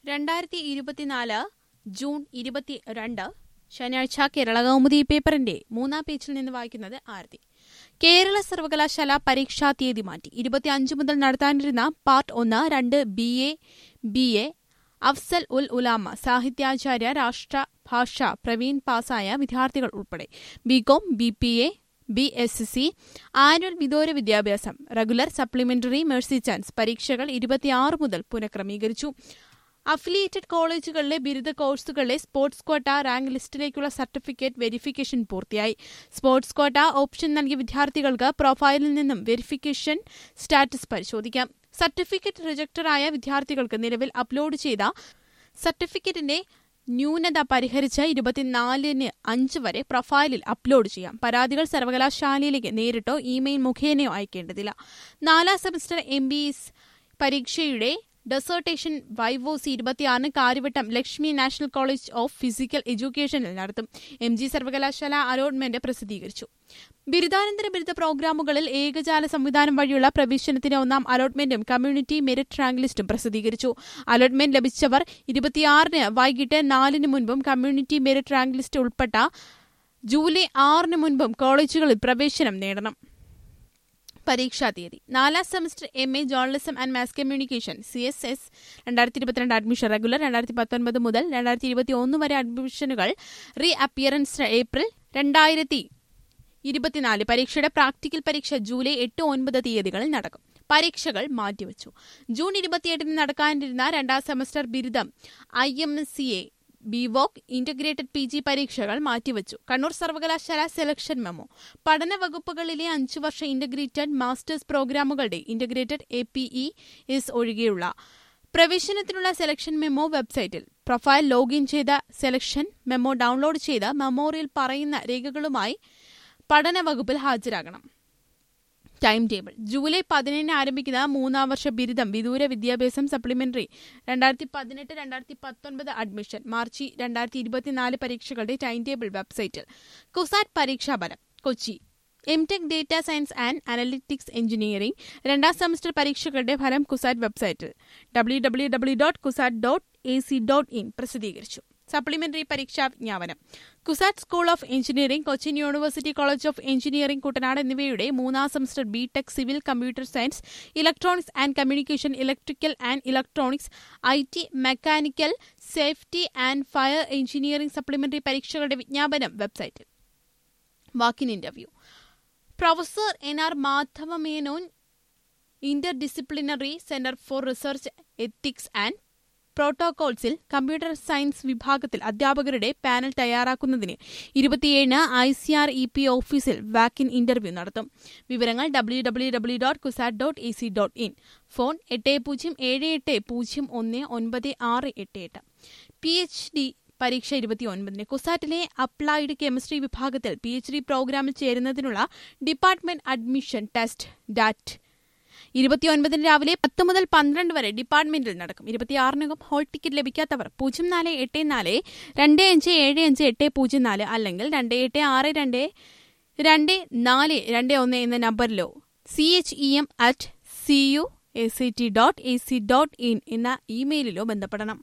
രണ്ടായിരത്തി ഇരുപത്തിനാല് ജൂൺ ഇരുപത്തിരണ്ട് ശനിയാഴ്ച കേരള കൗമുദി പേപ്പറിന്റെ മൂന്നാം പേജിൽ നിന്ന് വായിക്കുന്നത് ആരതി കേരള സർവകലാശാല പരീക്ഷാ തീയതി മാറ്റി ഇരുപത്തിയഞ്ച് മുതൽ നടത്താനിരുന്ന പാർട്ട് ഒന്ന് രണ്ട് ബി എ ബി എ അഫ്സൽ ഉൽ ഉലാമ സാഹിത്യാചാര്യ രാഷ്ട്രഭാഷ പ്രവീൺ പാസായ വിദ്യാർത്ഥികൾ ഉൾപ്പെടെ B Com B P A B S C annual വിദൂര വിദ്യാഭ്യാസം റെഗുലർ സപ്ലിമെന്ററി മെഴ്സി ചാൻസ് പരീക്ഷകൾ ഇരുപത്തിയാറ് മുതൽ പുനഃക്രമീകരിച്ചു അഫിലിയേറ്റഡ് കോളേജുകളിലെ ബിരുദ കോഴ്സുകളിലെ സ്പോർട്സ് ക്വാട്ട റാങ്ക് ലിസ്റ്റിലേക്കുള്ള സർട്ടിഫിക്കറ്റ് വെരിഫിക്കേഷൻ പൂർത്തിയായി സ്പോർട്സ് ക്വാട്ട ഓപ്ഷൻ നൽകിയ വിദ്യാർത്ഥികൾക്ക് പ്രൊഫൈലിൽ നിന്നും വെരിഫിക്കേഷൻ സ്റ്റാറ്റസ് പരിശോധിക്കാം സർട്ടിഫിക്കറ്റ് റിജക്ടറായ വിദ്യാർത്ഥികൾക്ക് നിലവിൽ അപ്ലോഡ് ചെയ്ത സർട്ടിഫിക്കറ്റിന്റെ ന്യൂനത പരിഹരിച്ച് ഇരുപത്തിനാലിന് അഞ്ച് വരെ പ്രൊഫൈലിൽ അപ്ലോഡ് ചെയ്യാം പരാതികൾ സർവകലാശാലയിലേക്ക് നേരിട്ടോ ഇമെയിൽ മുഖേനയോ അയക്കേണ്ടതില്ല നാലാം സെമസ്റ്റർ എം ബി എസ് പരീക്ഷയുടെ ഡെസേർട്ടേഷൻ വൈവോസി ഇരുപത്തിയാറിന് Karyavattom Lakshmi national college of physical എഡ്യൂക്കേഷനിൽ നടത്തും എം ജി സർവകലാശാല അലോട്ട്മെന്റ് പ്രസിദ്ധീകരിച്ചു ബിരുദാനന്തര ബിരുദ പ്രോഗ്രാമുകളിൽ ഏകജാല സംവിധാനം വഴിയുള്ള പ്രവേശനത്തിന് ഒന്നാം അലോട്ട്മെന്റും കമ്മ്യൂണിറ്റി മെറിറ്റ് റാങ്ക് ലിസ്റ്റും പ്രസിദ്ധീകരിച്ചു അലോട്ട്മെന്റ് ലഭിച്ചവർ ഇരുപത്തിയാറിന് വൈകിട്ട് നാലിന് മുൻപും കമ്മ്യൂണിറ്റി മെറിറ്റ് റാങ്ക് ലിസ്റ്റ് ഉൾപ്പെട്ട ജൂലൈ ആറിന് മുൻപും കോളേജുകളിൽ പ്രവേശനം നേടണം പരീക്ഷാ തീയതി നാലാം semester M A journalism and mass communication C S S രണ്ടായിരത്തി ഇരുപത്തിരണ്ട് അഡ്മിഷൻ റെഗുലർ രണ്ടായിരത്തി പത്തൊൻപത് മുതൽ രണ്ടായിരത്തി ഇരുപത്തി ഒന്ന് വരെ അഡ്മിഷനുകൾ റീ അപ്പിയറൻസ് ഏപ്രിൽ രണ്ടായിരത്തി ഇരുപത്തിനാല് പരീക്ഷയുടെ പ്രാക്ടിക്കൽ പരീക്ഷ ജൂലൈ എട്ട് ഒൻപത് തീയതികളിൽ നടക്കും പരീക്ഷകൾ മാറ്റിവച്ചു ജൂൺ ഇരുപത്തിയെട്ടിന് നടക്കാനിരുന്ന രണ്ടാം സെമസ്റ്റർ ബിരുദം I M C A B Voc integrated P G പരീക്ഷകൾ മാറ്റിവച്ചു കണ്ണൂർ സർവകലാശാല സെലക്ഷൻ മെമ്മോ പഠന വകുപ്പുകളിലെ അഞ്ചു വർഷ ഇന്റഗ്രേറ്റഡ് മാസ്റ്റേഴ്സ് പ്രോഗ്രാമുകളുടെ integrated A P E S ഒഴികെയുള്ള പ്രവേശനത്തിനുള്ള സെലക്ഷൻ മെമ്മോ വെബ്സൈറ്റിൽ പ്രൊഫൈൽ ലോഗിൻ ചെയ്ത സെലക്ഷൻ മെമ്മോ ഡൗൺലോഡ് ചെയ്ത് മെമ്മോറിയൽ പറയുന്ന രേഖകളുമായി പഠന വകുപ്പിൽ ഹാജരാകണം ടൈം ടേബിൾ ജൂലൈ പതിനേഴിന് ആരംഭിക്കുന്ന മൂന്നാം വർഷ ബിരുദം വിദൂര വിദ്യാഭ്യാസം സപ്ലിമെന്ററി രണ്ടായിരത്തി പതിനെട്ട് രണ്ടായിരത്തി പത്തൊൻപത് അഡ്മിഷൻ മാർച്ച് രണ്ടായിരത്തി ഇരുപത്തിനാല് പരീക്ഷകളുടെ ടൈം ടേബിൾ വെബ്സൈറ്റിൽ കുസാറ്റ് പരീക്ഷാഫലം Kochi M Tech data science and analytics engineering രണ്ടാം സെമസ്റ്റർ പരീക്ഷകളുടെ ഫലം കുസാറ്റ് വെബ്സൈറ്റിൽ W W W dot CUSAT dot A C dot in പ്രസിദ്ധീകരിച്ചു സപ്ലിമെന്ററി പരീക്ഷാ വിജ്ഞാപനം CUSAT school of engineering Cochin university college of engineering Kuttanad എന്നിവയുടെ മൂന്നാം semester B Tech civil computer science electronics and communication electrical and electronics I T mechanical safety and fire engineering supplementary പരീക്ഷകളുടെ വിജ്ഞാപനം വെബ്സൈറ്റിൽ walk in interview professor N R Madhavamenon inter disciplinary centre for research ethics and പ്രോട്ടോകോൾസിൽ computer science വിഭാഗത്തിൽ അധ്യാപകരുടെ panel തയ്യാറാക്കുന്നതിന് ഇരുപത്തിയേഴിന് I C R E P ഓഫീസിൽ walk in interview നടത്തും വിവരങ്ങൾ W W W dot CUSAT dot A C dot in phone എട്ട് പൂജ്യം ഏഴ് എട്ട് പൂജ്യം ഒന്ന് ഒൻപത് ആറ് എട്ട് എട്ട് പി എച്ച് ഡി പരീക്ഷ ഇരുപത്തിയൊൻപതിന് കുസാറ്റിലെ അപ്ലൈഡ് കെമിസ്ട്രി വിഭാഗത്തിൽ പി എച്ച് ഡി പ്രോഗ്രാമിൽ ചേരുന്നതിനുള്ള ഡിപ്പാർട്ട്മെന്റ് അഡ്മിഷൻ ടെസ്റ്റ് ഡാറ്റ് ഇരുപത്തിയൊൻപതിന് രാവിലെ പത്ത് മുതൽ പന്ത്രണ്ട് വരെ ഡിപ്പാർട്ട്മെന്റിൽ നടക്കും ഇരുപത്തിയാറിനകം ഹോൾ ടിക്കറ്റ് ലഭിക്കാത്തവർ പൂജ്യം നാല് എട്ട് നാല് രണ്ട് അഞ്ച് ഏഴ് അഞ്ച് എട്ട് പൂജ്യം നാല് അല്ലെങ്കിൽ രണ്ട് എട്ട് ആറ് രണ്ട് രണ്ട് നാല് രണ്ട് ഒന്ന് എന്ന നമ്പറിലോ C H E M at C U S A T dot A C dot in എന്ന ഇമെയിലിലോ ബന്ധപ്പെടണം